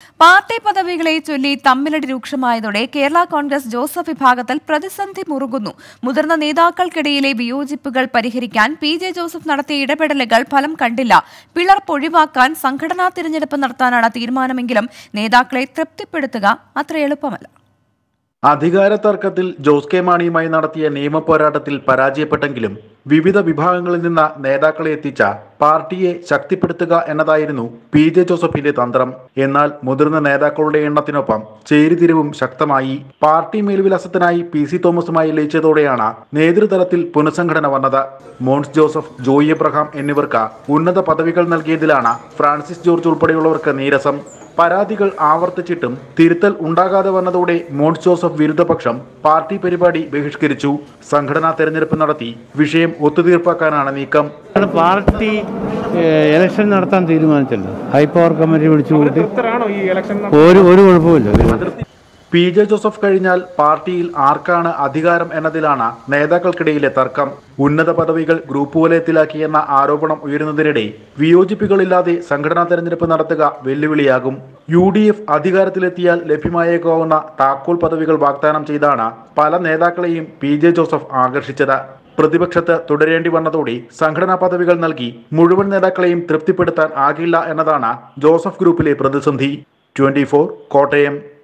party പദവികളെ ചൊല്ലി തമ്മിലടി രൂക്ഷമായതോടെ കേരള കോൺഗ്രസ് ജോസഫ് വിഭാഗത്തിൽ പ്രതിസന്ധി മുറുകുന്നു മുതിർന്ന നേതാക്കൾക്കിടയിലെ വിയോജിപ്പുകൾ പരിഹരിക്കാൻ പി ജെ ജോസഫ് നടത്തിയ ഇടപെടലുകൾ ഫലം കണ്ടില്ല പിളർപ്പ് ഒഴിവാക്കാൻ സംഘടനാ തിരഞ്ഞെടുപ്പ് നടത്താനാണ് തീരുമാനമെങ്കിലും നേതാക്കളെ തൃപ്തിപ്പെടുത്തുക അത്ര എളുപ്പമല്ല അധികാര തർക്കത്തിൽ ജോസ് കെ മാണിയുമായി നടത്തിയ നിയമ പോരാട്ടത്തിൽ പരാജയപ്പെട്ടെങ്കിലും വിവിധ വിഭാഗങ്ങളിൽ നിന്ന് നേതാക്കളെ എത്തിച്ച പാർട്ടിയെ ശക്തിപ്പെടുത്തുക എന്നതായിരുന്നു പി ജെ ജോസഫിന്റെ തന്ത്രം എന്നാൽ മുതിർന്ന നേതാക്കളുടെ എണ്ണത്തിനൊപ്പം ചേരിതിരിവും ശക്തമായി പാർട്ടി മേൽവിലാസത്തിനായി പി സി തോമസുമായി ലയിച്ചതോടെയാണ് നേതൃതലത്തിൽ പുനഃസംഘടന വന്നത് മോൺസ് ജോസഫ് ജോയി എബ്രഹാം എന്നിവർക്ക് ഉന്നത പദവികൾ നൽകിയതിലാണ് ഫ്രാൻസിസ് ജോർജ് ഉൾപ്പെടെയുള്ളവർക്ക് നീരസം പരാതികൾ ആവർത്തിച്ചിട്ടും തിരുത്തൽ ഉണ്ടാകാതെ വന്നതോടെ മോൺസ് ജോസഫ് വിരുദ്ധപക്ഷം പാർട്ടി പരിപാടി ബഹിഷ്കരിച്ചു സംഘടനാ തെരഞ്ഞെടുപ്പ് നടത്തി വിഷയം ഒത്തുതീർപ്പാക്കാനാണ് നീക്കം ഞങ്ങളുടെ പാർട്ടി ഏഹ്, ഇലക്ഷൻ നടത്താൻ തീരുമാനിച്ചല്ലോ ഹൈ പവർ കമ്മിറ്റി വിളിച്ചു കൂട്ടി ഒരു ഒരു കുഴപ്പമില്ല പി ജെ ജോസഫ് കഴിഞ്ഞാൽ പാർട്ടിയിൽ ആർക്കാണ് അധികാരം എന്നതിലാണ് നേതാക്കൾക്കിടയിലെ തർക്കം ഉന്നത പദവികൾ ഗ്രൂപ്പ് വലയത്തിലാക്കിയെന്ന ആരോപണം ഉയരുന്നതിനിടെ വിയോജിപ്പുകളില്ലാതെ സംഘടനാ തെരഞ്ഞെടുപ്പ് നടത്തുക വെല്ലുവിളിയാകും യു ഡി എഫ് അധികാരത്തിലെത്തിയാൽ ലഭ്യമായേക്കാവുന്ന താക്കോൽ പദവികൾ വാഗ്ദാനം ചെയ്താണ് പല നേതാക്കളെയും പി ജെ ജോസഫ് ആകർഷിച്ചത് പ്രതിപക്ഷത്ത് തുടരേണ്ടി വന്നതോടെ സംഘടനാ പദവികൾ നൽകി മുഴുവൻ നേതാക്കളെയും തൃപ്തിപ്പെടുത്താൻ ആകില്ല എന്നതാണ് ജോസഫ് ഗ്രൂപ്പിലെ പ്രതിസന്ധി ട്വന്റി കോട്ടയം